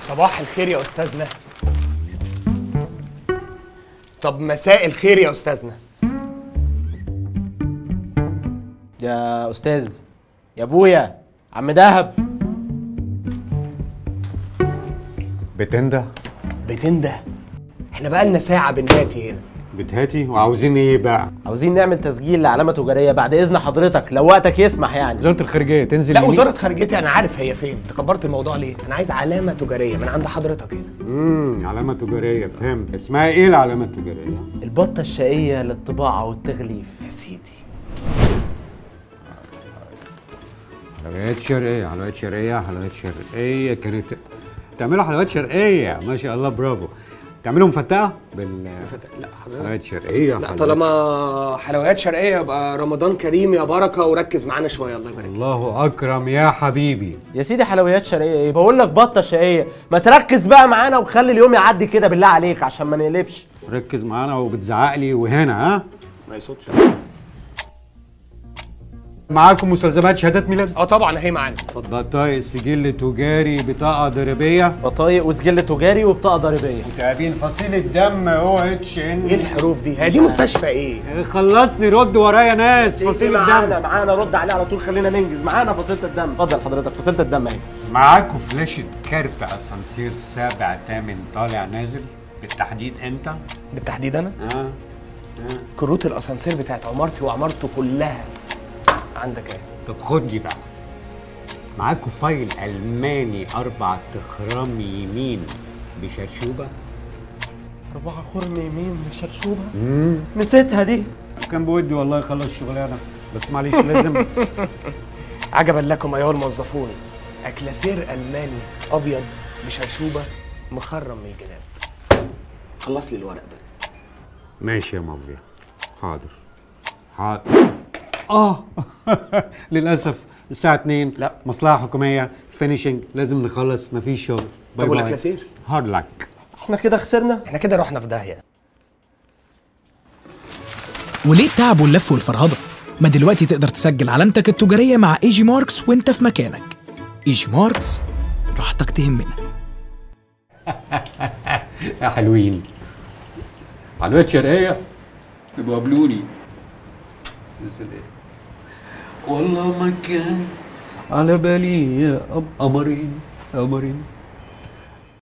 صباح الخير يا استاذنا طب مساء الخير يا استاذنا يا استاذ يا ابويا عم دهب بتنده بتنده احنا بقالنا ساعة بنباتي هنا بتهاتي وعاوزين ايه بقى عاوزين نعمل تسجيل لعلامه تجاريه بعد اذن حضرتك لو وقتك يسمح يعني وزاره الخارجيه تنزل لا يمين؟ وزارة خارجيتي انا عارف هي فين تكبرت الموضوع ليه انا عايز علامة تجارية من عند حضرتك هنا امم علامه تجاريه فهمت اسمها ايه العلامه التجاريه البطه الشقيه للطباعه والتغليف يا سيدي حلويات شرقيه حلويات شرقيه حلويات شرقيه كانت تعملوا حلويات شرقيه ما شاء الله برافو تعملوا مفتقه بال لا حضرتك حلويات شرقيه لا حلويات- طالما حلويات شرقية يبقى رمضان كريم يا بركة وركز معانا شوية الله يبارك الله اكرم يا حبيبي يا سيدي حلويات شرقيه ايه بقول لك بطه شقيه ما تركز بقى معانا وخلي اليوم يعدي كده بالله عليك عشان ما نقلبش ركز معانا وبتزعق لي وهنا ها ما يصوتش معاكم مستلزمات شهادات ميلاد اه طبعا اهي معانا اتفضل بطايق سجل تجاري بطاقه ضريبيه بطايق وسجل تجاري وبطاقه ضريبيه متابعين فصيله دم او اتش ان ايه الحروف دي هي دي مستشفى ايه خلصني رد ورايا ناس فصيله معانا دم معانا رد عليه على طول خلينا ننجز معانا فصيله الدم اتفضل حضرتك فصيله الدم اهي معاكوا فلاشة كارت اسانسير سابع تامن طالع نازل بالتحديد انت بالتحديد انا اه كروت الاسانسير بتاعت عمارتي وعمارته كلها عندك ايه طب خد دي بقى معاكوا فايل الماني اربع تخرام يمين بشرشوبه أربعة خرم يمين من شرشوبة نسيتها دي كان بودي والله يخلص الشغلانه بس معلش لازم عجبا لكم ايها الموظفون اكلاسير الماني ابيض بشرشوبه مخرم من الجناب خلص لي الورق ده ماشي يا مافيا حاضر حاضر اه للاسف الساعه 2 لا. مصلحه حكوميه فينيشنج لازم نخلص مفيش شغل طب والاكلاسير هارد لك احنا كده خسرنا احنا كده رحنا في داهيه وليه التعب واللف والفرهضة؟ ما دلوقتي تقدر تسجل علامتك التجارية مع ايجي ماركس وانت في مكانك ايجي ماركس راحتك تهمنا يا حلوين حلويات شرقيه يبقوا قابلوني بس ايه والله ما كان على بالي يا قمرين قمرين